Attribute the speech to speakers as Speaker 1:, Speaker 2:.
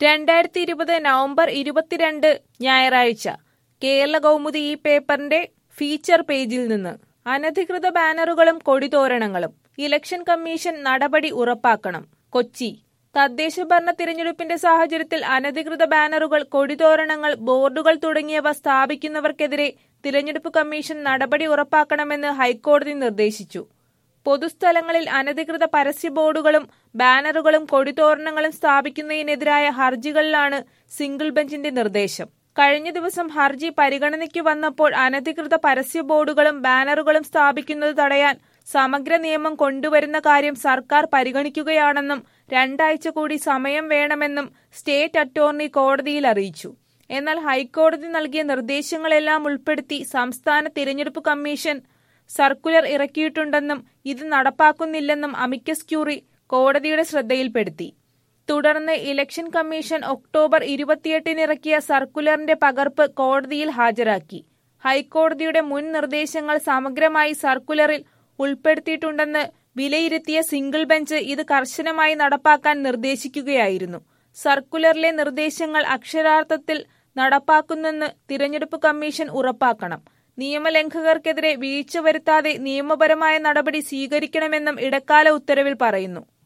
Speaker 1: രണ്ടായിരത്തി ഇരുപത് നവംബർ ഇരുപത്തിരണ്ട് ഞായറാഴ്ച കേരള കൗമുദി ഈ പേപ്പറിന്റെ ഫീച്ചർ പേജിൽ നിന്ന് അനധികൃത ബാനറുകളും കൊടിതോരണങ്ങളും ഇലക്ഷൻ കമ്മീഷൻ നടപടി ഉറപ്പാക്കണം കൊച്ചി തദ്ദേശ ഭരണ തിരഞ്ഞെടുപ്പിന്റെ സാഹചര്യത്തിൽ അനധികൃത ബാനറുകൾ കൊടിതോരണങ്ങൾ ബോർഡുകൾ തുടങ്ങിയവ സ്ഥാപിക്കുന്നവർക്കെതിരെ തിരഞ്ഞെടുപ്പ് കമ്മീഷൻ നടപടി ഉറപ്പാക്കണമെന്ന് ഹൈക്കോടതി നിർദ്ദേശിച്ചു പൊതുസ്ഥലങ്ങളിൽ അനധികൃത പരസ്യ ബോർഡുകളും ബാനറുകളും കൊടിതോരണങ്ങളും സ്ഥാപിക്കുന്നതിനെതിരായ ഹർജികളിലാണ് സിംഗിൾ ബെഞ്ചിന്റെ നിർദ്ദേശം കഴിഞ്ഞ ദിവസം ഹർജി പരിഗണനയ്ക്ക് വന്നപ്പോൾ അനധികൃത പരസ്യ ബോർഡുകളും ബാനറുകളും സ്ഥാപിക്കുന്നത് തടയാൻ സമഗ്ര നിയമം കൊണ്ടുവരുന്ന കാര്യം സർക്കാർ പരിഗണിക്കുകയാണെന്നും രണ്ടാഴ്ച കൂടി സമയം വേണമെന്നും സ്റ്റേറ്റ് അറ്റോർണി കോടതിയിൽ അറിയിച്ചു എന്നാൽ ഹൈക്കോടതി നൽകിയ നിർദ്ദേശങ്ങളെല്ലാം ഉൾപ്പെടുത്തി സംസ്ഥാന തിരഞ്ഞെടുപ്പ് കമ്മീഷൻ സർക്കുലർ ഇറക്കിയിട്ടുണ്ടെന്നും ഇത് നടപ്പാക്കുന്നില്ലെന്നും അമിക്കസ് ക്യൂറി കോടതിയുടെ ശ്രദ്ധയിൽപ്പെടുത്തി തുടർന്ന് ഇലക്ഷൻ കമ്മീഷൻ ഒക്ടോബർ ഇരുപത്തിയെട്ടിന് ഇറക്കിയ സർക്കുലറിന്റെ പകർപ്പ് കോടതിയിൽ ഹാജരാക്കി ഹൈക്കോടതിയുടെ മുൻ നിർദ്ദേശങ്ങൾ സമഗ്രമായി സർക്കുലറിൽ ഉൾപ്പെടുത്തിയിട്ടുണ്ടെന്ന് വിലയിരുത്തിയ സിംഗിൾ ബെഞ്ച് ഇത് കർശനമായി നടപ്പാക്കാൻ നിർദ്ദേശിക്കുകയായിരുന്നു സർക്കുലറിലെ നിർദ്ദേശങ്ങൾ അക്ഷരാർത്ഥത്തിൽ നടപ്പാക്കുന്നെന്ന് തിരഞ്ഞെടുപ്പ് കമ്മീഷൻ ഉറപ്പാക്കണം നിയമലംഘകർക്കെതിരെ വീഴ്ച വരുത്താതെ നിയമപരമായ നടപടി സ്വീകരിക്കണമെന്നും ഇടക്കാല ഉത്തരവിൽ പറയുന്നു